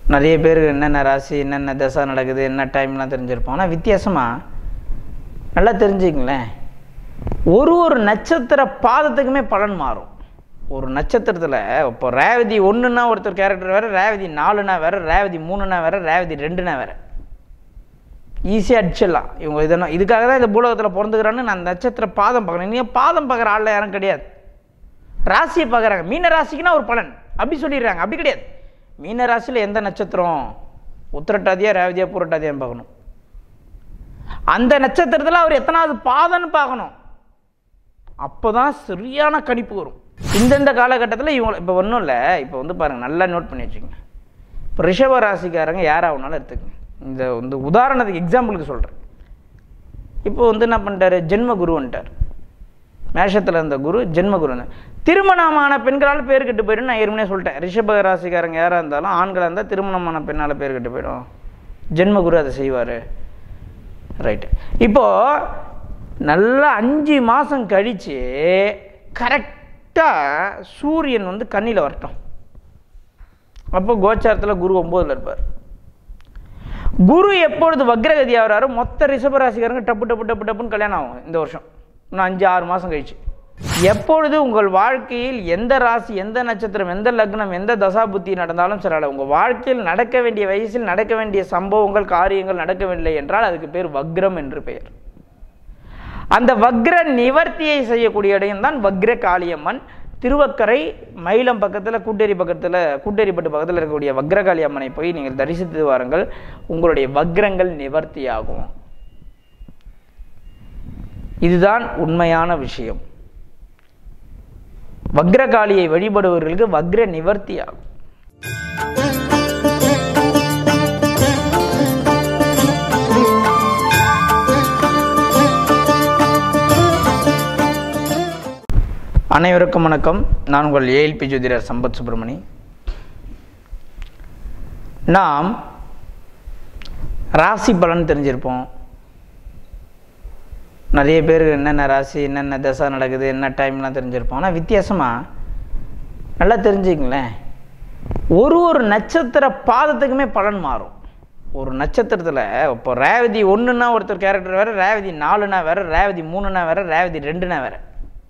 நிறைய பேருக்கு என்னென்ன ராசி என்னென்ன தசை நடக்குது என்ன டைம்லாம் தெரிஞ்சிருப்போம் ஆனால் வித்தியாசமாக நல்லா தெரிஞ்சுங்களேன் ஒரு ஒரு நட்சத்திர பாதத்துக்குமே பலன் மாறும் ஒரு நட்சத்திரத்தில் இப்போ ரேவதி ஒன்றுனா ஒருத்தர் கேரக்டர் வேறு ரேவதி நாலுனா வேறு ரேவதி மூணுனா வேறு ரேவதி ரெண்டுனா வேறு ஈஸியாக அடிச்சிடலாம் இவங்க இதெல்லாம் இதுக்காக தான் இந்த பூலகத்தில் பிறந்துக்கிறான்னு நான் நட்சத்திர பாதம் பார்க்குறேன் நீங்கள் பாதம் பார்க்குற ஆளில் யாரும் கிடையாது ராசியை பார்க்குறாங்க மீன ராசிக்குன்னா ஒரு பலன் அப்படி சொல்லிடுறாங்க அப்படி கிடையாது மீன ராசியில் எந்த நட்சத்திரம் உத்திரட்டாதியா ரேவதியா பூரட்டாதியான்னு பார்க்கணும் அந்த நட்சத்திரத்தில் அவர் எத்தனாவது பாதம்னு பார்க்கணும் அப்போ தான் சரியான கணிப்பு வரும் இந்தந்த காலகட்டத்தில் இவங்க இப்போ ஒன்றும் இல்லை இப்போ வந்து பாருங்கள் நல்லா நோட் பண்ணி வச்சுக்கோங்க இப்போ ரிஷப ராசிக்காரங்க யாராகனாலும் எடுத்துக்கங்க இந்த வந்து உதாரணத்துக்கு எக்ஸாம்பிளுக்கு சொல்கிறேன் இப்போ வந்து என்ன பண்ணிட்டாரு ஜென்ம குருன்ட்டார் மேஷத்தில் இருந்த குரு ஜென்ம குரு திருமணமான பெண்களால் பேர் கெட்டு போயிடும் நான் ஏற்கனவே சொல்லிட்டேன் ரிஷப ராசிக்காரங்க யாராக இருந்தாலும் ஆண்களாக இருந்தால் திருமணமான பெண்ணால் பேர் கெட்டு போயிடும் ஜென்ம குரு அதை செய்வார் ரைட்டு இப்போது நல்லா அஞ்சு மாதம் கழித்து கரெக்டாக சூரியன் வந்து கண்ணியில் வரட்டும் அப்போ கோச்சாரத்தில் குரு ஒம்போதில் இருப்பார் குரு எப்பொழுது வக்ரகதி ஆகிறாரோ மொத்த ரிஷபராசிக்காரங்க டப்பு டப்பு டப்பு டப்புன்னு கல்யாணம் ஆகும் இந்த வருஷம் இன்னும் அஞ்சு ஆறு மாதம் கழிச்சு எப்பொழுது உங்கள் வாழ்க்கையில் எந்த ராசி எந்த நட்சத்திரம் எந்த லக்னம் எந்த தசாபுத்தி நடந்தாலும் சரி உங்கள் வாழ்க்கையில் நடக்க வேண்டிய வயசில் நடக்க வேண்டிய சம்பவங்கள் காரியங்கள் நடக்கவில்லை என்றால் அதுக்கு பேர் வக்ரம் என்று பெயர் அந்த வக்ர நிவர்த்தியை செய்யக்கூடிய இடம் தான் வக்ர காளியம்மன் திருவக்கரை மயிலம் பக்கத்தில் கூட்டேரி பக்கத்தில் கூட்டேரிப்பட்டு பக்கத்தில் இருக்கக்கூடிய வக்ரகாளி அம்மனை போய் நீங்கள் தரிசித்து வாருங்கள் உங்களுடைய வக்ரங்கள் நிவர்த்தியாகும் இதுதான் உண்மையான விஷயம் வக்ரகாளியை வழிபடுபவர்களுக்கு வக்ர நிவர்த்தி ஆகும் அனைவருக்கும் வணக்கம் நான் உங்கள் ஏஎல்பி ஜோதிடர் சம்பத் சுப்பிரமணி நாம் ராசி பலன் தெரிஞ்சிருப்போம் நிறைய பேர் என்னென்ன ராசி என்னென்ன தசை நடக்குது என்ன டைம்லாம் தெரிஞ்சிருப்போம் ஆனால் வித்தியாசமாக நல்லா தெரிஞ்சுங்களேன் ஒரு ஒரு நட்சத்திர பாதத்துக்குமே பலன் மாறும் ஒரு நட்சத்திரத்தில் இப்போ ரேவதி ஒன்றுனா ஒருத்தர் கேரக்டர் வேறு ரேவதி நாலுனா வேறு ரேவதி மூணுனா வேறு ரேவதி ரெண்டுனா வேறு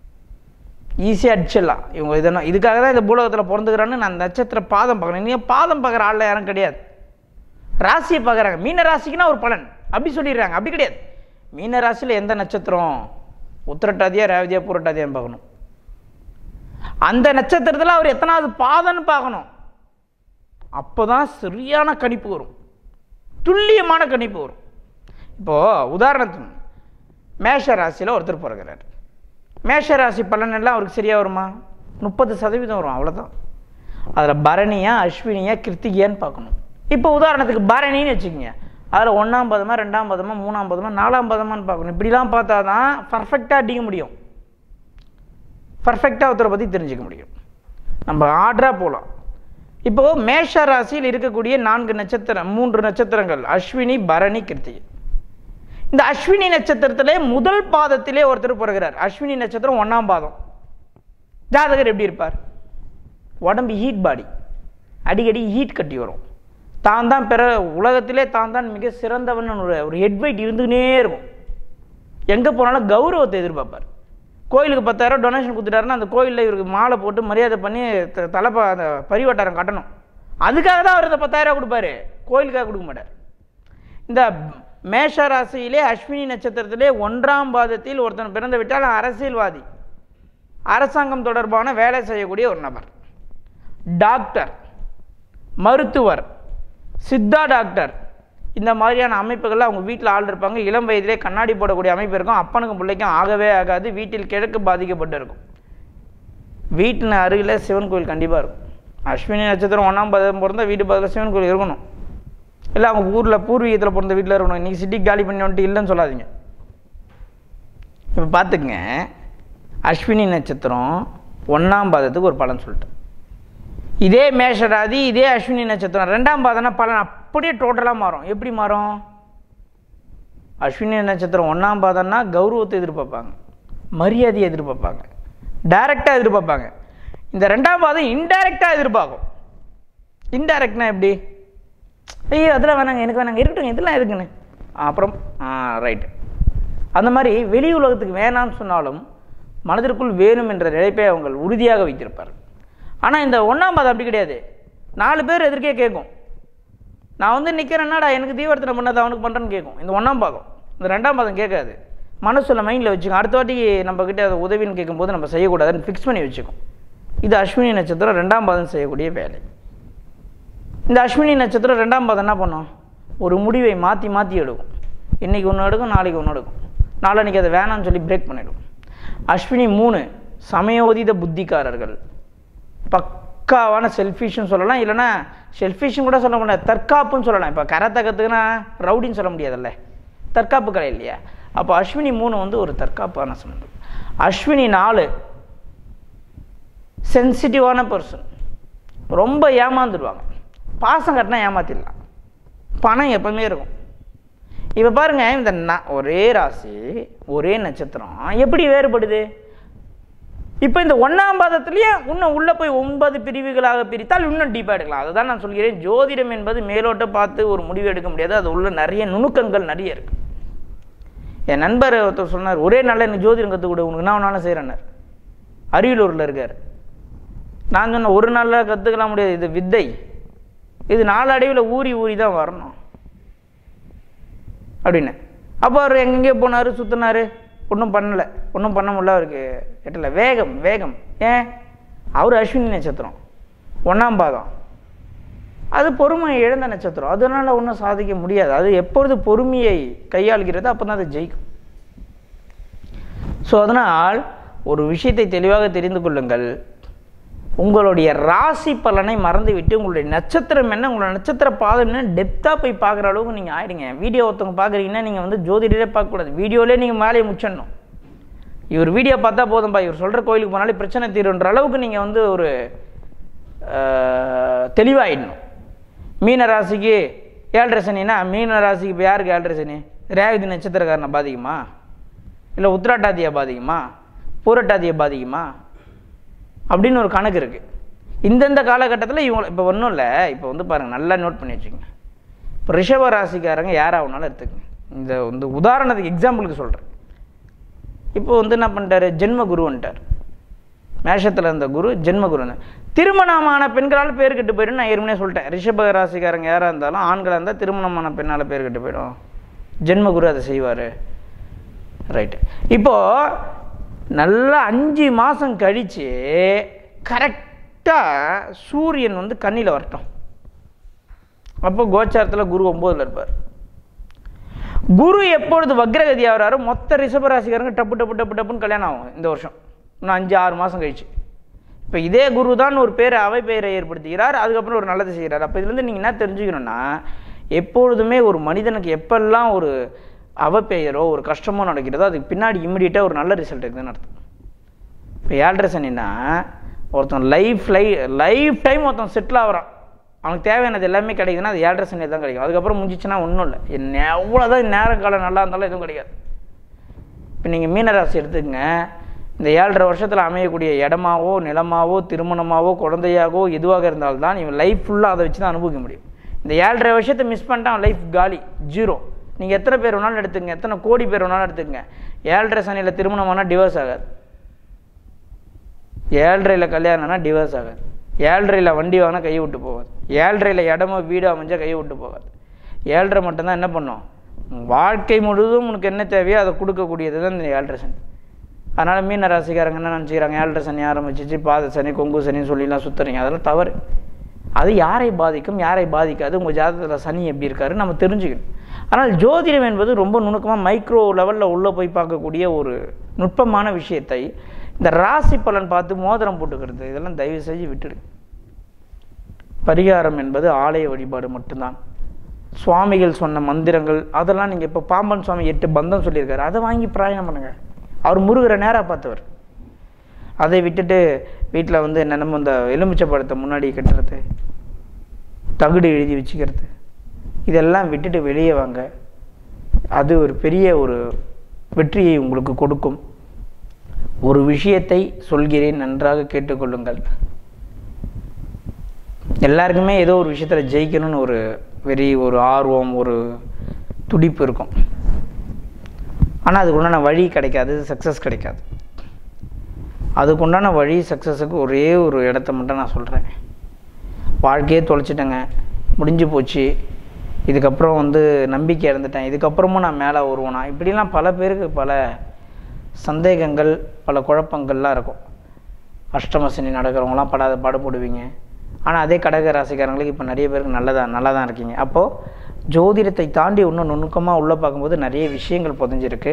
ஈஸியாக அடிச்சிடலாம் இவங்க இதெல்லாம் இதுக்காக தான் இந்த பூலகத்தில் பிறந்துக்கிறான்னு நான் நட்சத்திர பாதம் பார்க்குறேன் நீங்கள் பாதம் பார்க்குற ஆளில் யாரும் கிடையாது ராசியை பார்க்குறாங்க மீன ராசிக்குன்னா ஒரு பலன் அப்படி சொல்லிடுறாங்க அப்படி கிடையாது மீன ராசியில் எந்த நட்சத்திரம் உத்திரட்டாதியா ரேவதியா பூரட்டாதியான்னு பார்க்கணும் அந்த நட்சத்திரத்தில் அவர் எத்தனாவது பாதம்னு பார்க்கணும் அப்போ தான் சரியான கணிப்பு வரும் துல்லியமான கணிப்பு வரும் இப்போது உதாரணத்துக்கு மேஷ ராசியில் ஒருத்தர் பிறகுறார் மேஷ ராசி பலன் எல்லாம் அவருக்கு சரியாக வருமா முப்பது சதவீதம் வரும் அவ்வளோதான் அதில் பரணியா அஸ்வினியா கிருத்திகியான்னு பார்க்கணும் இப்போ உதாரணத்துக்கு பரணின்னு வச்சுக்கோங்க அதில் ஒன்றாம் பதமா ரெண்டாம் பதமா மூணாம் பதமா நாலாம் பதமான்னு பார்க்கணும் இப்படிலாம் பார்த்தா தான் பர்ஃபெக்டாக அடிக்க முடியும் பர்ஃபெக்டாக ஒருத்தரை பற்றி தெரிஞ்சுக்க முடியும் நம்ம ஆர்டராக போகலாம் இப்போது மேஷ ராசியில் இருக்கக்கூடிய நான்கு நட்சத்திரம் மூன்று நட்சத்திரங்கள் அஸ்வினி பரணி கிருத்திகை இந்த அஸ்வினி நட்சத்திரத்திலே முதல் பாதத்திலே ஒருத்தர் பிறகுறார் அஸ்வினி நட்சத்திரம் ஒன்றாம் பாதம் ஜாதகர் எப்படி இருப்பார் உடம்பு ஹீட் பாடி அடிக்கடி ஹீட் கட்டி வரும் தான் தான் பிற உலகத்திலே தான் தான் மிக சிறந்தவன் ஒரு ஒரு ஹெட் வெயிட் இருந்துக்கினே இருக்கும் எங்கே போனாலும் கௌரவத்தை எதிர்பார்ப்பார் கோயிலுக்கு பத்தாயிரம் டொனேஷன் கொடுத்துட்டாருன்னா அந்த கோயிலில் இவருக்கு மாலை போட்டு மரியாதை பண்ணி த- தலைப்பா அந்த பரிவட்டாரம் கட்டணும் அதுக்காக தான் அவர் இந்த பத்தாயிரம் கொடுப்பாரு கோயிலுக்காக கொடுக்க மாட்டார் இந்த மேஷ ராசியிலே அஸ்வினி நட்சத்திரத்திலே ஒன்றாம் பாதத்தில் ஒருத்தன் பிறந்து விட்டால் அவன் அரசியல்வாதி அரசாங்கம் தொடர்பான வேலை செய்யக்கூடிய ஒரு நபர் டாக்டர் மருத்துவர் சித்தா டாக்டர் இந்த மாதிரியான அமைப்புகள்ல அவங்க வீட்டில் ஆள் இருப்பாங்க இளம் வயதிலே கண்ணாடி போடக்கூடிய அமைப்பு இருக்கும் அப்பனுக்கும் பிள்ளைக்கும் ஆகவே ஆகாது வீட்டில் கிழக்கு பாதிக்கப்பட்டு இருக்கும் வீட்டின் அருகில் சிவன் கோயில் கண்டிப்பாக இருக்கும் அஸ்வினி நட்சத்திரம் ஒன்றாம் பதம் பிறந்தா வீட்டு பக்கத்தில் சிவன் கோயில் இருக்கணும் இல்லை அவங்க ஊரில் பூர்வீகத்தில் பிறந்த வீட்டில் இருக்கணும் இன்றைக்கி சிட்டி காலி பண்ணி வந்துட்டு இல்லைன்னு சொல்லாதீங்க இப்போ பார்த்துக்குங்க அஸ்வினி நட்சத்திரம் ஒன்றாம் பாதத்துக்கு ஒரு பலன் சொல்லிட்டேன் இதே மேஷராதி இதே அஸ்வினி நட்சத்திரம் ரெண்டாம் பாதம்னா பலன் அப்படியே டோட்டலாக மாறும் எப்படி மாறும் அஸ்வினி நட்சத்திரம் ஒன்றாம் பாதம்னா கௌரவத்தை எதிர்பார்ப்பாங்க மரியாதையை எதிர்பார்ப்பாங்க டைரெக்டாக எதிர்பார்ப்பாங்க இந்த ரெண்டாம் பாதம் இன்டைரக்டாக எதிர்பார்க்கும் இன்டைரக்ட்னா எப்படி ஐயோ அதெல்லாம் வேணாங்க எனக்கு வேணாங்க இருக்கட்டும் இதெல்லாம் எதுக்குன்னு அப்புறம் ஆ ரைட்டு அந்த மாதிரி வெளி உலகத்துக்கு வேணாம்னு சொன்னாலும் மனதிற்குள் வேணும் என்ற நிலைப்பை அவங்க உறுதியாக வைத்திருப்பார் ஆனால் இந்த ஒன்றாம் பாதம் அப்படி கிடையாது நாலு பேர் எதிர்க்கே கேட்கும் நான் வந்து நிற்கிறேன்னாடா எனக்கு தீவர்த்தனை பண்ணதை அவனுக்கு பண்ணுறேன்னு கேட்கும் இந்த ஒன்றாம் பாதம் இந்த ரெண்டாம் பாதம் கேட்காது மனசில் மைண்டில் வச்சுக்கோ அடுத்த வாட்டி நம்மக்கிட்ட அதை உதவின்னு கேட்கும்போது நம்ம செய்யக்கூடாதுன்னு ஃபிக்ஸ் பண்ணி வச்சுக்கோம் இது அஸ்வினி நட்சத்திரம் ரெண்டாம் பாதம் செய்யக்கூடிய வேலை இந்த அஸ்வினி நட்சத்திரம் ரெண்டாம் பாதம் என்ன பண்ணும் ஒரு முடிவை மாற்றி மாற்றி எடுக்கும் இன்றைக்கி ஒன்று எடுக்கும் நாளைக்கு ஒன்று எடுக்கும் நாளைக்கு அதை வேணாம்னு சொல்லி பிரேக் பண்ணிடும் அஸ்வினி மூணு சமயோதித புத்திக்காரர்கள் பக்காவான செல்ஃபிஷ்னு சொல்லலாம் இல்லைன்னா செல்ஃபிஷ்னு கூட சொல்ல முடியாது தற்காப்புன்னு சொல்லலாம் இப்போ கரத்தை கற்றுக்குன்னா ரவுடின்னு சொல்ல முடியாதுல்ல தற்காப்பு கலை இல்லையா அப்போ அஸ்வினி மூணு வந்து ஒரு தற்காப்பான சம்பந்தம் அஸ்வினி நாலு சென்சிட்டிவான பர்சன் ரொம்ப ஏமாந்துடுவாங்க பாசம் கட்டினா ஏமாத்திடலாம் பணம் எப்பவுமே இருக்கும் இப்போ பாருங்க இந்த ந- ஒரே ராசி ஒரே நட்சத்திரம் எப்படி வேறுபடுது இப்போ இந்த ஒன்றாம் பாதத்திலேயே இன்னும் உள்ளே போய் ஒன்பது பிரிவுகளாக பிரித்தால் இன்னும் டீப்பாக எடுக்கலாம் அதுதான் நான் சொல்கிறேன் ஜோதிடம் என்பது மேலோட்ட பார்த்து ஒரு முடிவு எடுக்க முடியாது அது உள்ள நிறைய நுணுக்கங்கள் நிறைய இருக்கு என் நண்பர் ஒருத்தர் சொன்னார் ஒரே நாளில் எனக்கு ஜோதிடம் கற்றுக் கொடு உனக்கு நான் வேணாலும் செய்கிறேன்னார் அரியலூரில் இருக்கார் நான் சொன்னேன் ஒரு நாளில் கற்றுக்கலாம் முடியாது இது வித்தை இது நாளடைவில் ஊறி ஊறி தான் வரணும் அப்படின்னு அப்போ அவர் எங்கெங்கே போனார் சுற்றினார் ஒன்றும் பண்ணலை ஒன்றும் பண்ண முடியல அவருக்கு எட்டல வேகம் வேகம் ஏன் அவர் அஸ்வினி நட்சத்திரம் ஒன்றாம் பாதம் அது பொறுமை இழந்த நட்சத்திரம் அதனால் ஒன்றும் சாதிக்க முடியாது அது எப்பொழுது பொறுமையை கையாளுகிறதோ அப்போ தான் அது ஜெயிக்கும் ஸோ அதனால் ஒரு விஷயத்தை தெளிவாக தெரிந்து கொள்ளுங்கள் உங்களுடைய ராசி பலனை மறந்துவிட்டு உங்களுடைய நட்சத்திரம் என்ன உங்களோட நட்சத்திர பாதம் என்ன டெப்த்தாக போய் பார்க்குற அளவுக்கு நீங்கள் ஆயிடுங்க வீடியோ ஒருத்தவங்க பார்க்குறீங்கன்னா நீங்கள் வந்து ஜோதிடரே பார்க்கக்கூடாது வீடியோலேயே நீங்கள் வேலையை முடிச்சிடணும் இவர் வீடியோ பார்த்தா போதும்பா இவர் சொல்கிற கோயிலுக்கு போனாலே பிரச்சனை தீருன்ற அளவுக்கு நீங்கள் வந்து ஒரு ஆஹ், தெளிவாயிடணும் மீன ராசிக்கு ஏழரை சனினா மீன ராசிக்கு இப்போ யாருக்கு ஏழரை சனி ரேவதி நட்சத்திரக்காரனை பாதிக்குமா இல்லை உத்திராட்டாதியை பாதிக்குமா பூரட்டாதியை பாதிக்குமா அப்படின்னு ஒரு கணக்கு இருக்குது இந்தந்த காலகட்டத்தில் இவங்க இப்போ ஒன்றும் இல்லை இப்போ வந்து பாருங்கள் நல்லா நோட் பண்ணி வச்சுக்கோங்க இப்போ ரிஷப ராசிக்காரங்க யாராகனாலும் எடுத்துக்கங்க இந்த வந்து உதாரணத்துக்கு எக்ஸாம்பிளுக்கு சொல்கிறேன் இப்போ வந்து என்ன பண்ணிட்டாரு ஜென்ம குருன்ட்டார் மேஷத்தில் இருந்த குரு ஜென்ம குரு திருமணமான பெண்களால் பேர் கெட்டு போயிடும் நான் ஏற்கனவே சொல்லிட்டேன் ரிஷப ராசிக்காரங்க யாராக இருந்தாலும் ஆண்களாக இருந்தால் திருமணமான பெண்ணால் பேர் கெட்டு போயிடும் ஜென்ம குரு அதை செய்வார் ரைட்டு இப்போது நல்லா அஞ்சு மாதம் கழித்து கரெக்டாக சூரியன் வந்து கண்ணியில் வரட்டும் அப்போ கோச்சாரத்தில் குரு ஒம்போதில் இருப்பார் குரு எப்பொழுது வக்ரகதி ஆகிறாரோ மொத்த ரிஷபராசிக்காரங்க டப்பு டப்பு டப்பு டப்புன்னு கல்யாணம் ஆகும் இந்த வருஷம் இன்னும் அஞ்சு ஆறு மாதம் கழிச்சு இப்போ இதே குரு தான் ஒரு பேரை அவை பெயரை ஏற்படுத்துகிறார் அதுக்கப்புறம் ஒரு நல்லது செய்கிறார் அப்போ இதுலேருந்து நீங்கள் என்ன தெரிஞ்சுக்கணும்னா எப்பொழுதுமே ஒரு மனிதனுக்கு எப்பெல்லாம் ஒரு அவப்பெயரோ ஒரு கஷ்டமோ நடக்கிறதோ அதுக்கு பின்னாடி இம்மிடியட்டாக ஒரு நல்ல ரிசல்ட் இருக்குதுன்னு அர்த்தம் இப்போ ஏழ்ரை சனின்னா ஒருத்தன் லைஃப் லை லைஃப் டைம் ஒருத்தன் செட்டில் ஆகிறான் அவனுக்கு தேவையானது எல்லாமே கிடைக்குதுன்னா அது ஏழ்ரை சனி தான் கிடைக்கும் அதுக்கப்புறம் முடிஞ்சிச்சுன்னா ஒன்றும் இல்லை என்ன எவ்வளோதான் நேரம் காலம் நல்லா இருந்தாலும் எதுவும் கிடைக்காது இப்போ நீங்கள் மீனராசி எடுத்துக்கங்க இந்த ஏழரை வருஷத்தில் அமையக்கூடிய இடமாவோ நிலமாவோ திருமணமாவோ குழந்தையாகவோ எதுவாக இருந்தால்தான் இவன் லைஃப் ஃபுல்லாக அதை வச்சு தான் அனுபவிக்க முடியும் இந்த ஏழரை வருஷத்தை மிஸ் பண்ணிட்டான் லைஃப் காலி ஜீரோ நீங்கள் எத்தனை பேர் வேணாலும் எடுத்துக்கங்க எத்தனை கோடி பேர் வேணாலும் எடுத்துக்கங்க ஏழரை சனியில் திருமணமானா டிவோர்ஸ் ஆகாது ஏழ்ரையில் கல்யாணம்னா டிவோர்ஸ் ஆகாது ஏழ்ரையில் வண்டி வாங்கினா கை விட்டு போகாது ஏழ்ரையில் இடமோ வீடு அமைஞ்சா கை விட்டு போகாது ஏழ்ரை மட்டும்தான் என்ன பண்ணும் உன் வாழ்க்கை முழுவதும் உனக்கு என்ன தேவையோ அதை கொடுக்கக்கூடியது தான் இந்த ஏழ்ரை சனி அதனால் மீன ராசிக்காரங்க என்ன நினச்சிக்கிறாங்க ஏழ்ரை சனி ஆரம்பிச்சிச்சு பாத சனி கொங்கு சனின்னு சொல்லிலாம் சுற்றுறீங்க அதெல்லாம் தவறு அது யாரை பாதிக்கும் யாரை பாதிக்காது உங்கள் ஜாதகத்தில் சனி எப்படி இருக்காரு நம்ம தெரிஞ்சுக்கணும் ஆனால் ஜோதிடம் என்பது ரொம்ப நுணுக்கமாக மைக்ரோ லெவலில் உள்ளே போய் பார்க்கக்கூடிய ஒரு நுட்பமான விஷயத்தை இந்த ராசி பலன் பார்த்து மோதிரம் போட்டுக்கிறது இதெல்லாம் தயவு செஞ்சு விட்டுடு பரிகாரம் என்பது ஆலய வழிபாடு மட்டும்தான் சுவாமிகள் சொன்ன மந்திரங்கள் அதெல்லாம் நீங்கள் இப்போ பாம்பன் சுவாமி எட்டு பந்தம் சொல்லியிருக்காரு அதை வாங்கி பிராயணம் பண்ணுங்க அவர் முருகரை நேராக பார்த்தவர் அதை விட்டுட்டு வீட்டில் வந்து என்னென்னமோ இந்த எலுமிச்சை பழத்தை முன்னாடி கட்டுறது தகுடு எழுதி வச்சுக்கிறது இதெல்லாம் விட்டுட்டு வெளியே வாங்க அது ஒரு பெரிய ஒரு வெற்றியை உங்களுக்கு கொடுக்கும் ஒரு விஷயத்தை சொல்கிறேன் நன்றாக கேட்டுக்கொள்ளுங்கள் எல்லாருக்குமே ஏதோ ஒரு விஷயத்தில் ஜெயிக்கணும்னு ஒரு வெறி ஒரு ஆர்வம் ஒரு துடிப்பு இருக்கும் ஆனால் அதுக்கு உண்டான வழி கிடைக்காது சக்ஸஸ் கிடைக்காது அதுக்கு உண்டான வழி சக்ஸஸுக்கு ஒரே ஒரு இடத்த மட்டும் நான் சொல்கிறேன் வாழ்க்கையே தொலைச்சிட்டேங்க முடிஞ்சு போச்சு இதுக்கப்புறம் வந்து நம்பிக்கை இழந்துட்டேன் இதுக்கப்புறமும் நான் மேலே வருவேனா இப்படிலாம் பல பேருக்கு பல சந்தேகங்கள் பல குழப்பங்கள்லாம் இருக்கும் அஷ்டம சனி நடக்கிறவங்களாம் படாத பாடுபடுவீங்க ஆனால் அதே கடக ராசிக்காரங்களுக்கு இப்போ நிறைய பேருக்கு நல்லதா நல்லா தான் இருக்கீங்க அப்போது ஜோதிடத்தை தாண்டி இன்னும் நுணுக்கமாக உள்ளே பார்க்கும்போது நிறைய விஷயங்கள் புதைஞ்சிருக்கு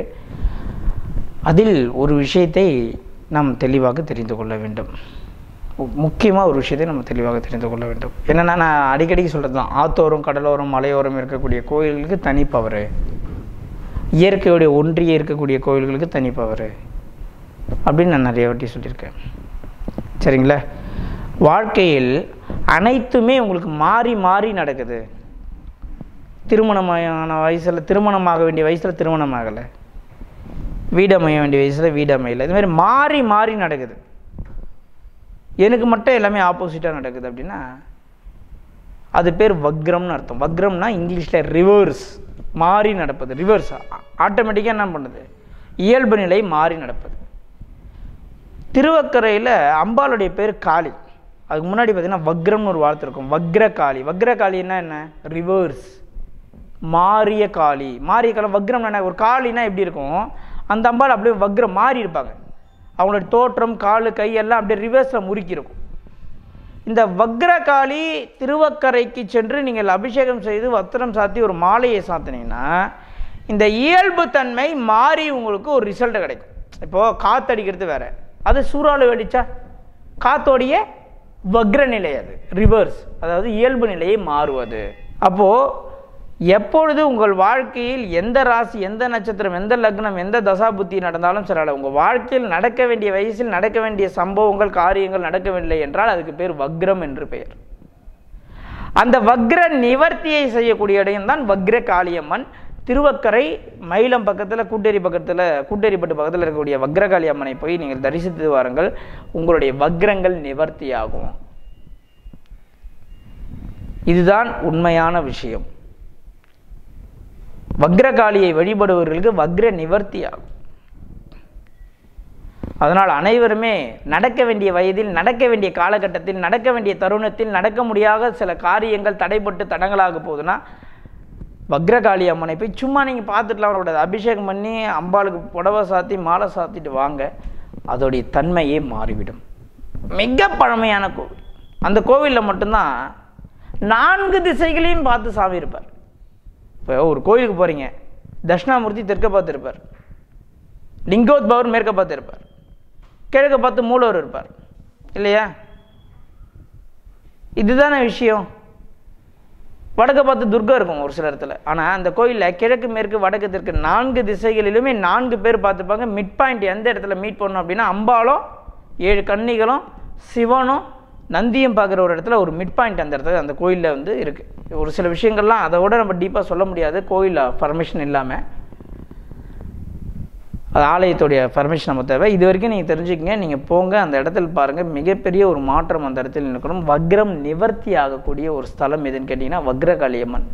அதில் ஒரு விஷயத்தை நாம் தெளிவாக தெரிந்து கொள்ள வேண்டும் முக்கியமாக ஒரு விஷயத்தை நம்ம தெளிவாக தெரிந்து கொள்ள வேண்டும் என்னென்னா நான் அடிக்கடி சொல்கிறது தான் ஆத்தோரம் கடலோரம் மலையோரம் இருக்கக்கூடிய கோயில்களுக்கு தனி பவர் இயற்கையோடைய ஒன்றிய இருக்கக்கூடிய கோயில்களுக்கு தனி பவர் அப்படின்னு நான் நிறைய வாட்டி சொல்லியிருக்கேன் சரிங்களா வாழ்க்கையில் அனைத்துமே உங்களுக்கு மாறி மாறி நடக்குது திருமணமான வயசில் திருமணமாக வேண்டிய வயசில் திருமணம் ஆகலை வீடு அமைய வேண்டிய வயசில் வீடு அமையலை இது மாதிரி மாறி மாறி நடக்குது எனக்கு மட்டும் எல்லாமே ஆப்போசிட்டாக நடக்குது அப்படின்னா அது பேர் வக்ரம்னு அர்த்தம் வக்ரம்னா இங்கிலீஷில் ரிவர்ஸ் மாறி நடப்பது ரிவர்ஸ் ஆட்டோமேட்டிக்காக என்ன பண்ணுது இயல்பு நிலை மாறி நடப்பது திருவக்கரையில் அம்பாளுடைய பேர் காளி அதுக்கு முன்னாடி பார்த்தீங்கன்னா வக்ரம்னு ஒரு வார்த்தை இருக்கும் வக்ர காளி வக்ர காளின்னா என்ன ரிவர்ஸ் மாறிய காளி மாறிய காலம் வக்ரம்னா என்ன ஒரு காளினா எப்படி இருக்கும் அந்த அம்பாள் அப்படியே வக்ரம் மாறி இருப்பாங்க அவங்களோட தோற்றம் காலு கை எல்லாம் அப்படியே ரிவர்ஸில் முறுக்கி இருக்கும் இந்த வக்ரகாளி திருவக்கரைக்கு சென்று நீங்கள் அபிஷேகம் செய்து வத்திரம் சாத்தி ஒரு மாலையை சாத்தினீங்கன்னா இந்த இயல்பு தன்மை மாறி உங்களுக்கு ஒரு ரிசல்ட் கிடைக்கும் இப்போது காத்தடிக்கிறது வேற அது சூறாவளி வெடிச்சா காத்தோடைய வக்ர நிலை அது ரிவர்ஸ் அதாவது இயல்பு நிலையை மாறுவது அப்போது எப்பொழுது உங்கள் வாழ்க்கையில் எந்த ராசி எந்த நட்சத்திரம் எந்த லக்னம் எந்த தசாபுத்தி நடந்தாலும் சரி உங்கள் வாழ்க்கையில் நடக்க வேண்டிய வயசில் நடக்க வேண்டிய சம்பவங்கள் காரியங்கள் நடக்கவில்லை என்றால் அதுக்கு பேர் வக்ரம் என்று பெயர் அந்த வக்ர நிவர்த்தியை செய்யக்கூடிய இடம் தான் வக்ர காளியம்மன் திருவக்கரை மயிலம் பக்கத்தில் கூட்டேரி பக்கத்தில் கூட்டேரிப்பட்டு பக்கத்தில் இருக்கக்கூடிய வக்ரகாளி அம்மனை போய் நீங்கள் தரிசித்து வாருங்கள் உங்களுடைய வக்ரங்கள் நிவர்த்தியாகும் இதுதான் உண்மையான விஷயம் வக்ரகாளியை வழிபடுபவர்களுக்கு வக்ர நிவர்த்தி ஆகும் அதனால் அனைவருமே நடக்க வேண்டிய வயதில் நடக்க வேண்டிய காலகட்டத்தில் நடக்க வேண்டிய தருணத்தில் நடக்க முடியாத சில காரியங்கள் தடைப்பட்டு தடங்களாக போகுதுன்னா வக்ரகாளி அம்மனை போய் சும்மா நீங்கள் பார்த்துட்டுலாம் வரக்கூடாது அபிஷேகம் பண்ணி அம்பாளுக்கு புடவை சாத்தி மாலை சாத்திட்டு வாங்க அதோடைய தன்மையே மாறிவிடும் மிக பழமையான கோவில் அந்த கோவிலில் மட்டும்தான் நான்கு திசைகளையும் பார்த்து சாமி இருப்பார் இப்போ ஒரு கோயிலுக்கு போகிறீங்க தட்சிணாமூர்த்தி தெற்க பார்த்து இருப்பார் லிங்கோத்பவர் மேற்க பார்த்து இருப்பார் கிழக்க பார்த்து மூலவர் இருப்பார் இல்லையா இதுதானே விஷயம் வடக்க பார்த்து துர்கா இருக்கும் ஒரு சில இடத்துல ஆனால் அந்த கோயிலில் கிழக்கு மேற்கு வடக்கு தெற்கு நான்கு திசைகளிலுமே நான்கு பேர் பார்த்துப்பாங்க மிட் பாயிண்ட் எந்த இடத்துல மீட் பண்ணணும் அப்படின்னா அம்பாலும் ஏழு கன்னிகளும் சிவனும் நந்தியும் பார்க்குற ஒரு இடத்துல ஒரு மிட் பாயிண்ட் அந்த இடத்துல அந்த கோயிலில் வந்து இருக்குது ஒரு சில விஷயங்கள்லாம் அதை விட நம்ம டீப்பாக சொல்ல முடியாது கோயிலில் பர்மிஷன் இல்லாமல் அது ஆலயத்துடைய பர்மிஷன் நம்ம தேவை இது வரைக்கும் நீங்கள் தெரிஞ்சுக்கங்க நீங்கள் போங்க அந்த இடத்துல பாருங்கள் மிகப்பெரிய ஒரு மாற்றம் அந்த இடத்துல இருக்கணும் வக்ரம் நிவர்த்தி ஆகக்கூடிய ஒரு ஸ்தலம் எதுன்னு கேட்டிங்கன்னா வக்ரகாளியம்மன்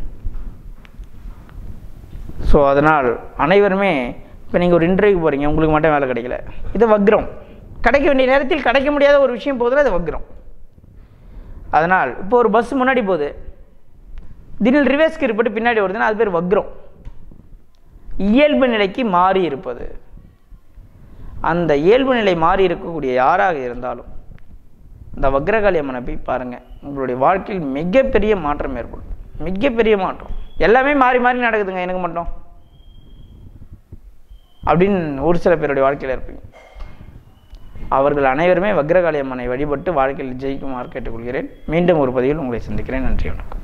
ஸோ அதனால் அனைவருமே இப்போ நீங்கள் ஒரு இன்டர்வியூ போகிறீங்க உங்களுக்கு மட்டும் வேலை கிடைக்கல இது வக்ரம் கிடைக்க வேண்டிய நேரத்தில் கிடைக்க முடியாத ஒரு விஷயம் போதில் அது வக்ரம் அதனால் இப்போ ஒரு பஸ் முன்னாடி போகுது திடீர்னு ரிவர்ஸ்க்கு இருப்பட்டு பின்னாடி வருதுன்னா அது பேர் வக்ரம் இயல்பு நிலைக்கு மாறி இருப்பது அந்த இயல்பு நிலை மாறி இருக்கக்கூடிய யாராக இருந்தாலும் இந்த வக்ரகாளி அம்மனை போய் பாருங்கள் உங்களுடைய வாழ்க்கையில் மிகப்பெரிய மாற்றம் ஏற்படும் மிகப்பெரிய மாற்றம் எல்லாமே மாறி மாறி நடக்குதுங்க எனக்கு மட்டும் அப்படின்னு ஒரு சில பேருடைய வாழ்க்கையில் இருப்பீங்க அவர்கள் அனைவருமே வக்ரகாளி அம்மனை வழிபட்டு வாழ்க்கையில் ஜெயிக்குமாறு கேட்டுக்கொள்கிறேன் மீண்டும் ஒரு பதிவில் உங்களை சந்திக்கிறேன் நன்றி வணக்கம்